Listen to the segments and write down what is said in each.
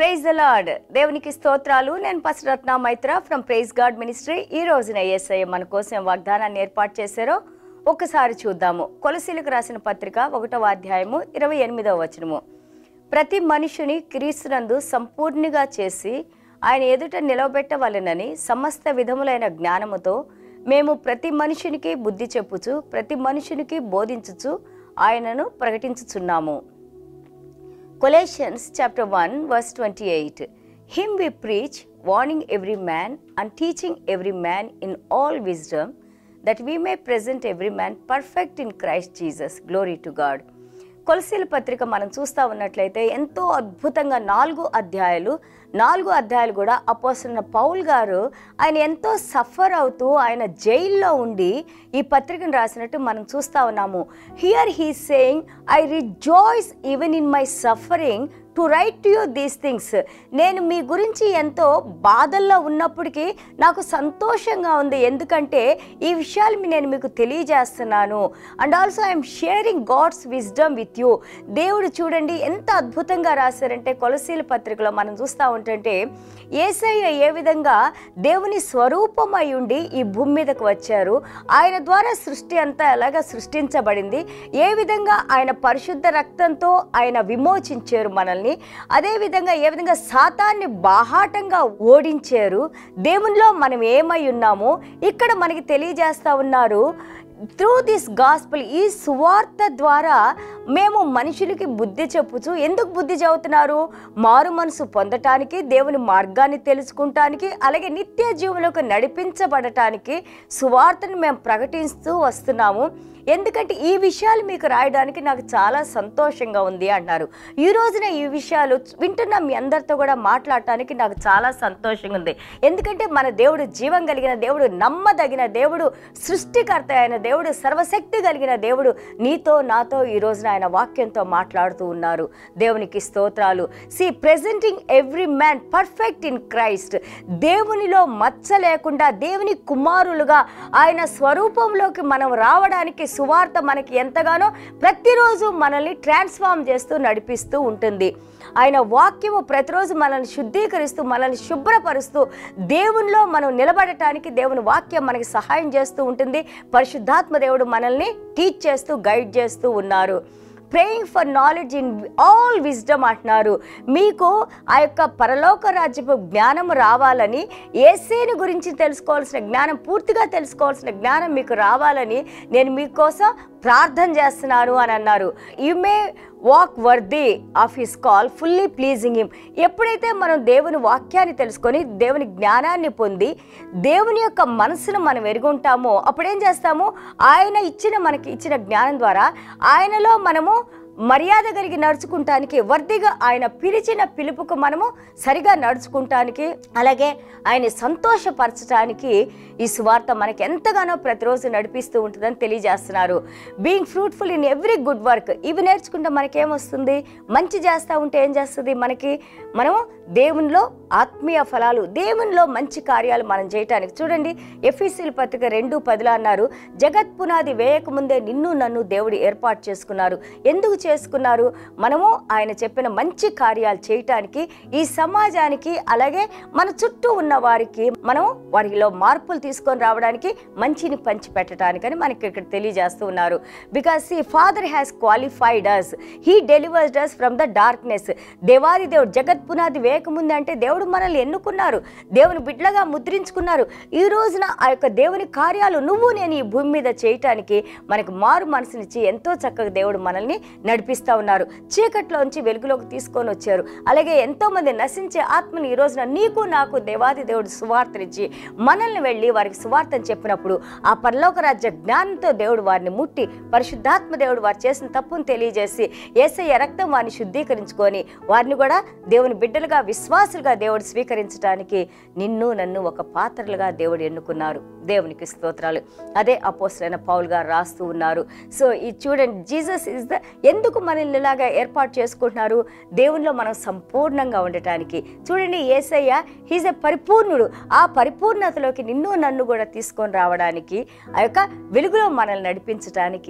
praise the lord దేవునికి స్తోత్రాలు నేను Pasiratna Maitra from praise God ministry ఈ రోజున ఏసఐ మన కోసం వాగ్దానాన్ని ఏర్పాటు చేశారో ఒకసారి చూద్దాము కొలసీలకు రాసిన పత్రిక ఒకటవ అధ్యాయము ఇరవై ఎనిమిదవ వచనము ప్రతి మనుషుని క్రీస్తునందు సంపూర్ణిగా చేసి ఆయన ఎదుట నిలవబెట్టవలెనని సమస్త విధములైన జ్ఞానముతో మేము ప్రతి మనుషునికి బుద్ధి చెప్పుచు ప్రతి మనుషునికి బోధించుచు ఆయనను ప్రకటించుచున్నాము Colossians chapter 1 verse 28 Him we preach warning every man and teaching every man in all wisdom that we may present every man perfect in Christ Jesus glory to God కొలసీల పత్రిక మనం చూస్తూ ఉన్నట్లయితే ఎంతో అద్భుతంగా నాలుగు అధ్యాయాలు నాలుగు అధ్యాయాలు కూడా అపోసిన పౌల్ గారు ఆయన ఎంతో సఫర్ అవుతూ ఆయన జైల్లో ఉండి ఈ పత్రికను రాసినట్టు మనం చూస్తూ ఉన్నాము here he saying I rejoice even in my suffering to write to you these things నేను మీ గురించి ఎంతో బాధల్లో ఉన్నప్పటికీ నాకు సంతోషంగా ఉంది ఎందుకంటే ఈ విషయాలు మీ- నేను మీకు తెలియజేస్తున్నాను and also I'm sharing God's wisdom with you దేవుడు చూడండి ఎంత అద్భుతంగా రాశారంటే కొలసీల పత్రికలో మనం చూస్తూ ఉంటుంటే ఏసయ్య ఏ విధంగా దేవుని స్వరూపమై ఉండి ఈ భూమి మీదకు వచ్చారు ఆయన ద్వారా సృష్టి అంతా ఎలాగ సృష్టించబడింది ఏ విధంగా ఆయన పరిశుద్ధ రక్తంతో ఆయన విమోచించారు మనల్ని అదే విధంగా ఏ విధంగా సాతాన్ని బాహాటంగా ఓడించారు దేవునిలో మనం ఏమై ఉన్నామో ఇక్కడ మనకి తెలియజేస్తా ఉన్నారు త్రూ దిస్ గాస్పుల్ ఈ సువార్త ద్వారా మేము మనుషులకి బుద్ధి చెప్పుచు ఎందుకు బుద్ధి చెబుతున్నారు మారు మనసు పొందటానికి దేవుని మార్గాన్ని తెలుసుకుంటానికి అలాగే నిత్య జీవులకు నడిపించబడటానికి సువార్తను మేము ప్రకటిస్తూ వస్తున్నాము ఎందుకంటే ఈ విషయాలు మీకు రాయడానికి నాకు చాలా సంతోషంగా ఉంది అన్నారు ఈ రోజున ఈ విషయాలు వింటున్న మీ అందరితో కూడా మాట్లాడటానికి నాకు చాలా సంతోషంగా ఉంది ఎందుకంటే మన దేవుడు జీవం కలిగిన దేవుడు నమ్మదగిన దేవుడు సృష్టికర్త అయిన దేవుడు సర్వశక్తి కలిగిన దేవుడు నీతో నాతో ఈ రోజున ఆయన వాక్యంతో మాట్లాడుతూ ఉన్నారు దేవునికి స్తోత్రాలు సి presenting every man perfect in Christ దేవునిలో మచ్చ లేకుండా దేవుని కుమారులుగా ఆయన స్వరూపంలోకి మనం రావడానికి సువార్త మనకి ఎంతగానో ప్రతిరోజు మనల్ని ట్రాన్స్ఫార్మ్ చేస్తూ నడిపిస్తూ ఉంటుంది ఆయన వాక్యము ప్రతిరోజు మనల్ని శుద్ధీకరిస్తూ మనల్ని శుభ్రపరుస్తూ దేవునిలో మనం నిలబడటానికి దేవుని వాక్యం మనకి సహాయం చేస్తూ ఉంటుంది పరిశుద్ధాత్మ దేవుడు మనల్ని టీచ్ చేస్తూ గైడ్ చేస్తూ ఉన్నారు praying for knowledge in all wisdom అంటున్నారు మీకు ఆ యొక్క పరలోక రాజ్యపు జ్ఞానం రావాలని ఏసేని గురించి తెలుసుకోవాల్సిన జ్ఞానం పూర్తిగా తెలుసుకోవాల్సిన జ్ఞానం మీకు రావాలని నేను మీకోసం ప్రార్థన చేస్తున్నాను అని అన్నారు you may walk worthy of his call fully pleasing him ఎప్పుడైతే మనం దేవుని వాక్యాన్ని తెలుసుకొని దేవుని జ్ఞానాన్ని పొంది దేవుని యొక్క మనసును మనం ఎరుగుంటామో అప్పుడేం చేస్తాము ఆయన ఇచ్చిన మనకి ఇచ్చిన జ్ఞానం ద్వారా ఆయనలో మనము మర్యాద కలిగి నడుచుకుంటానికి వర్దిగా ఆయన పిలిచిన పిలుపుకు మనము సరిగా నడుచుకుంటానికి అలాగే ఆయన సంతోషపరచడానికి ఈ సువార్త మనకి ఎంతగానో ప్రతిరోజు నడిపిస్తూ ఉంటుందని తెలియజేస్తున్నారు being fruitful in every good work ఇవి నేర్చుకుంటే మనకేమొస్తుంది మంచి చేస్తూ ఉంటే ఏం చేస్తుంది మనకి మనము దేవునిలో ఆత్మీయ ఫలాలు దేవునిలో మంచి కార్యాలు మనం చేయటానికి చూడండి ఎఫ్ఈసీల పత్రిక రెండు పదిలో అన్నారు జగత్ పునాది వేయకముందే నిన్ను నన్ను దేవుడు ఏర్పాటు చేసుకున్నారు ఎందుకు చేసుకున్నారు మనము ఆయన చెప్పిన మంచి కార్యాలు చేయటానికి ఈ సమాజానికి అలాగే మన చుట్టూ ఉన్న వారికి మనం వారిలో మార్పులు తీసుకొని రావడానికి మంచిని పంచి పెట్టడానికని మనకి ఇక్కడ తెలియజేస్తూ ఉన్నారు బికాస్ ఈ father has qualified us he delivered us from the darkness దేవాది దేవుడు జగత్ పునాది వేయకముందే అంటే దేవుడు మనల్ని ఎన్నుకున్నారు దేవుని బిడ్డలుగా ముద్రించుకున్నారు ఈ రోజున ఆ యొక్క దేవుని కార్యాలు నువ్వు నేను ఈ భూమి మీద చేయటానికి మనకు మారు మనసునిచ్చి ఎంతో చక్కగా దేవుడు మనల్ని నడిపిస్తా ఉన్నారు చీకట్లోంచి వెలుగులోకి తీసుకొని వచ్చారు అలాగే ఎంతో మంది నశించే ఆత్మని ఈ రోజున నీకు నాకు దేవాది దేవుడు సువార్తనిచ్చి మనల్ని వెళ్ళి వారికి సువార్తను చెప్పినప్పుడు ఆ పరలోక రాజ్య జ్ఞానంతో దేవుడు వారిని ముట్టి పరిశుద్ధాత్మ దేవుడు వారు చేసిన తప్పును తెలియజేసి ఏసయ్య రక్తం వారిని శుద్ధీకరించుకొని వారిని కూడా దేవుని బిడ్డలుగా విశ్వాసులుగా దేవుడు స్వీకరించడానికి నిన్ను నన్ను ఒక పాత్రలుగా దేవుడు ఎన్నుకున్నారు దేవునికి స్తోత్రాలు అదే అపోసరైన పౌల్ గారు రాస్తూ ఉన్నారు సో ఈ చూడండి జీసస్ ఇస్ ద ఎందుకు మనల్ని ఇలాగా ఏర్పాటు చేసుకుంటున్నారు దేవునిలో మనం సంపూర్ణంగా ఉండటానికి చూడండి ఏసయ్య హీజ్ ఎ పరిపూర్ణుడు ఆ పరిపూర్ణతలోకి నిన్ను నన్ను కూడా తీసుకొని రావడానికి ఆ యొక్క వెలుగులో మనల్ని నడిపించడానికి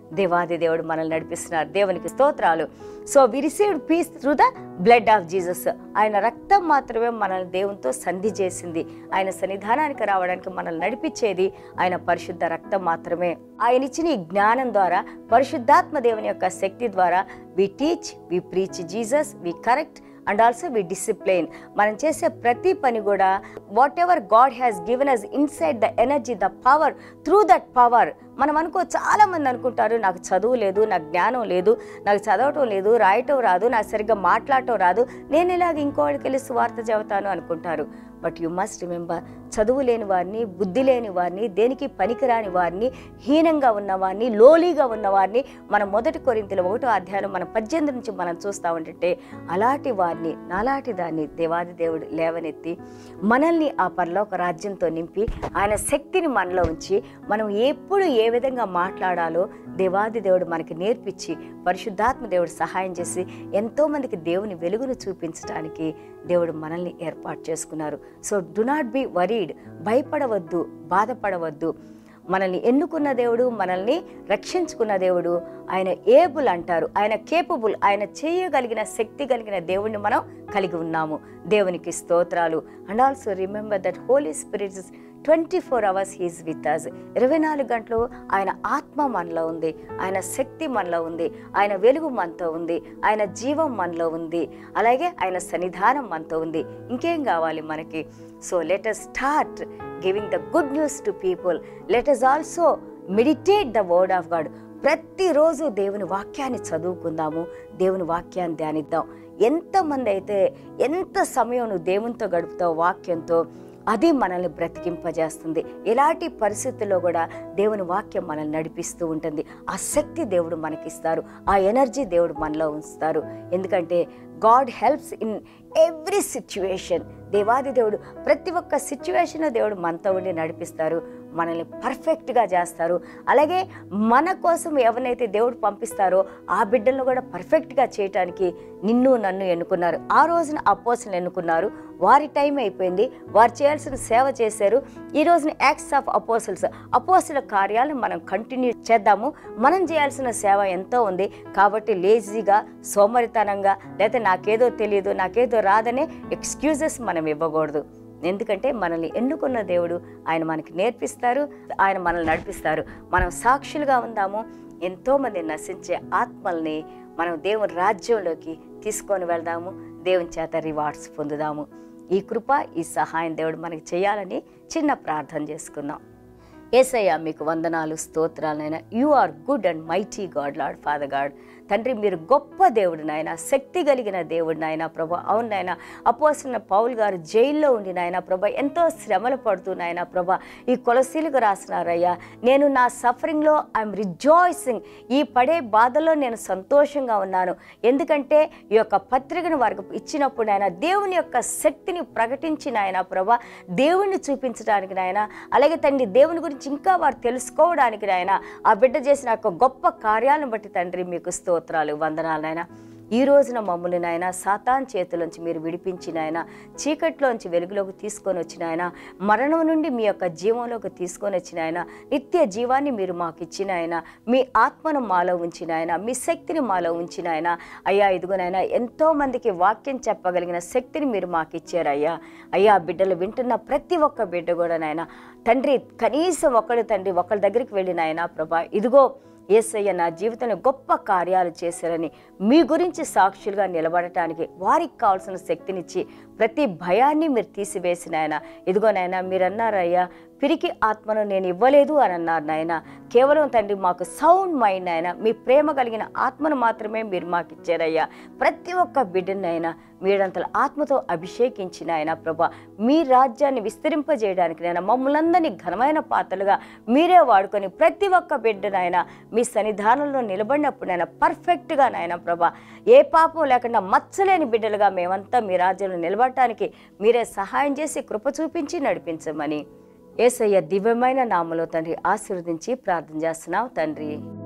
దేవాది దేవుడు మనల్ని నడిపిస్తున్నారు దేవునికి స్తోత్రాలు so we received peace through the blood of Jesus ఆయన రక్తం మాత్రమే మనల్ని దేవునితో సంధి చేసింది ఆయన సన్నిధానానికి రావడానికి మనల్ని నడిపించేది ఆయన పరిశుద్ధ రక్తం మాత్రమే ఆయన ఇచ్చిన ఈ జ్ఞానం ద్వారా పరిశుద్ధాత్మ దేవుని యొక్క శక్తి ద్వారా we teach we preach Jesus we correct and also we discipline మనం చేసే ప్రతి పని కూడా whatever God has given us inside the energy the power through that power మనం అనుకో చాలా మంది అనుకుంటారు నాకు చదువు లేదు నాకు జ్ఞానం లేదు నాకు చదవటం లేదు రాయటం రాదు నాకు సరిగ్గా మాట్లాడటం రాదు నేను ఇలాగ ఇంకోటికి వెళ్ళి సువార్త చెబుతాను అనుకుంటారు బట్ యు మస్ట్ రిమెంబర్ చదువు లేని వారిని బుద్ధి లేని వారిని దేనికి పనికిరాని వారిని హీనంగా ఉన్నవారిని లోలీగా ఉన్నవారిని మనం మొదటి కొరింతలు ఒకటో అధ్యాయం మన పద్దెనిమిది నుంచి మనం చూస్తూ ఉంటుంటే అలాంటి వారిని నాలాంటి దాన్ని దేవాది దేవుడు లేవనెత్తి మనల్ని ఆ పరలోక రాజ్యంతో నింపి ఆయన శక్తిని మనలో ఉంచి మనం ఎప్పుడు ఏ విధంగా మాట్లాడాలో దేవాది దేవుడు మనకి నేర్పించి పరిశుద్ధాత్మ దేవుడు సహాయం చేసి ఎంతోమందికి దేవుని వెలుగును చూపించడానికి దేవుడు మనల్ని ఏర్పాటు చేసుకున్నారు so do not be worried భయపడవద్దు బాధపడవద్దు మనల్ని ఎన్నుకున్న దేవుడు మనల్ని రక్షించుకున్న దేవుడు ఆయన ఏబుల్ అంటారు ఆయన కేపబుల్ ఆయన చేయగలిగిన శక్తి కలిగిన దేవుడిని మనం కలిగి ఉన్నాము దేవునికి స్తోత్రాలు and also remember that Holy Spirit twenty four hours he's with us ఇరవై నాలుగు గంటలు ఆయన ఆత్మ మనలో ఉంది ఆయన శక్తి మనలో ఉంది ఆయన వెలుగు మనతో ఉంది ఆయన జీవం మనలో ఉంది అలాగే ఆయన సన్నిధానం మనతో ఉంది ఇంకేం కావాలి మనకి so let us start giving the good news to people let us also meditate the word of God ప్రతిరోజు దేవుని వాక్యాన్ని చదువుకుందాము దేవుని వాక్యాన్ని ధ్యానిద్దాం ఎంతమంది అయితే ఎంత సమయం నువ్వు దేవునితో గడుపుతావు వాక్యంతో అది మనల్ని బ్రతికింపజేస్తుంది ఎలాంటి పరిస్థితుల్లో కూడా దేవుని వాక్యం మనల్ని నడిపిస్తూ ఉంటుంది ఆ శక్తి దేవుడు మనకిస్తారు ఆ ఎనర్జీ దేవుడు మనలో ఉంచుతారు ఎందుకంటే God helps in every situation దేవాది దేవుడు ప్రతి ఒక్క సిచ్యువేషన్ దేవుడు మనతో ఉండి నడిపిస్తారు మనల్ని పర్ఫెక్ట్గా చేస్తారు అలాగే మన కోసం ఎవరినైతే దేవుడు పంపిస్తారో ఆ బిడ్డలను కూడా పర్ఫెక్ట్గా చేయటానికి నిన్ను నన్ను ఎన్నుకున్నారు ఆ రోజున అపోసలు ఎన్నుకున్నారు వారి టైం అయిపోయింది వారు చేయాల్సిన సేవ చేశారు ఈ రోజున యాక్ట్స్ ఆఫ్ అపోసల్స్ అపోసల కార్యాలను మనం కంటిన్యూ చేద్దాము మనం చేయాల్సిన సేవ ఎంతో ఉంది కాబట్టి లేజీగా సోమరితనంగా లేదా నాకేదో తెలియదు నాకేదో రాదనే ఎక్స్క్యూజెస్ మనం ఇవ్వకూడదు ఎందుకంటే మనల్ని ఎన్నుకున్న దేవుడు ఆయన మనకి నేర్పిస్తారు ఆయన మనల్ని నడిపిస్తారు మనం సాక్షులుగా ఉందాము ఎంతోమంది నశించే ఆత్మల్ని మనం దేవుని రాజ్యంలోకి తీసుకొని వెళ్దాము దేవుని చేత రివార్డ్స్ పొందుదాము ఈ కృప ఈ సహాయం దేవుడు మనకి చేయాలని చిన్న ప్రార్థన చేసుకుందాం ఏసయ్య మీకు వందనాలు స్తోత్రాలనైనా you are good and mighty God lord father God తండ్రి మీరు గొప్ప దేవుడు నాయన శక్తి కలిగిన దేవుడు నాయన ప్రభా అవును నాయన అపోసిన పౌల్ గారు జైల్లో ఉండి నాయన ప్రభా ఎంతో శ్రమలు పడుతూ నాయన ప్రభా ఈ కొలసీలకు రాసినారయ్యా నేను నా సఫరింగ్లో ఐఎమ్ రిజాయిసింగ్ ఈ పడే బాధలో నేను సంతోషంగా ఉన్నాను ఎందుకంటే ఈ యొక్క పత్రికను వారికి ఇచ్చినప్పుడు నాయన దేవుని యొక్క శక్తిని ప్రకటించి నాయన ప్రభా దేవుణ్ణి చూపించడానికి నాయన అలాగే తండ్రి దేవుని గురించి ఇంకా వారు తెలుసుకోవడానికి నాయన ఆ బిడ్డ చేసిన యొక్క గొప్ప కార్యాలను బట్టి తండ్రి మీకు స్తోత్రాలు వందనాలు నాయన ఈ రోజున మమ్మల్ని నాయన సాతాన్ చేతులోంచి మీరు విడిపించిన ఆయన చీకట్లోంచి వెలుగులోకి తీసుకొని వచ్చిన ఆయన మరణం నుండి మీ యొక్క జీవంలోకి తీసుకొని వచ్చిన ఆయన నిత్య జీవాన్ని మీరు మాకు ఇచ్చిన ఆయన మీ ఆత్మను మాలో ఉంచిన ఆయన మీ శక్తిని మాలో ఉంచిన ఆయన అయ్యా ఇదిగోనైనా ఎంతో మందికి వాక్యం చెప్పగలిగిన శక్తిని మీరు మాకు ఇచ్చారు అయ్యా అయ్యా బిడ్డలు వింటున్న ప్రతి ఒక్క బిడ్డ కూడా నాయన తండ్రి కనీసం ఒకడు తండ్రి ఒకరి దగ్గరికి వెళ్ళిన ఆయన ప్రభా ఇదిగో ఏసయ్య నా జీవితంలో గొప్ప కార్యాలు చేశారని మీ గురించి సాక్షులుగా నిలబడటానికి వారికి కావాల్సిన శక్తినిచ్చి ప్రతి భయాన్ని మీరు తీసివేసిన ఆయన ఇదిగో నాయన మీరు అన్నారయ్యా పిరికి ఆత్మను నేను ఇవ్వలేదు అని అన్నారు నాయన కేవలం తండ్రి మాకు సౌండ్ మైండ్ ఆయన మీ ప్రేమ కలిగిన ఆత్మను మాత్రమే మీరు మాకు ఇచ్చారయ్యా ప్రతి ఒక్క బిడ్డనైనా మీరంతల ఆత్మతో అభిషేకించిన ఆయన ప్రభా మీ రాజ్యాన్ని విస్తరింపజేయడానికి నేను మమ్మల్ందరినీ ఘనమైన పాత్రలుగా మీరే వాడుకొని ప్రతి ఒక్క బిడ్డనైనా మీ సన్నిధానంలో నిలబడినప్పుడు నాయన పర్ఫెక్ట్గా నాయన ప్రభా ఏ పాపం లేకుండా మచ్చలేని బిడ్డలుగా మేమంతా మీ రాజ్యంలో నిలబడటానికి మీరే సహాయం చేసి కృప చూపించి నడిపించమని ఏసయ్య దివ్యమైన నామలో తండ్రి ఆశీర్వదించి ప్రార్థన చేస్తున్నావు తండ్రి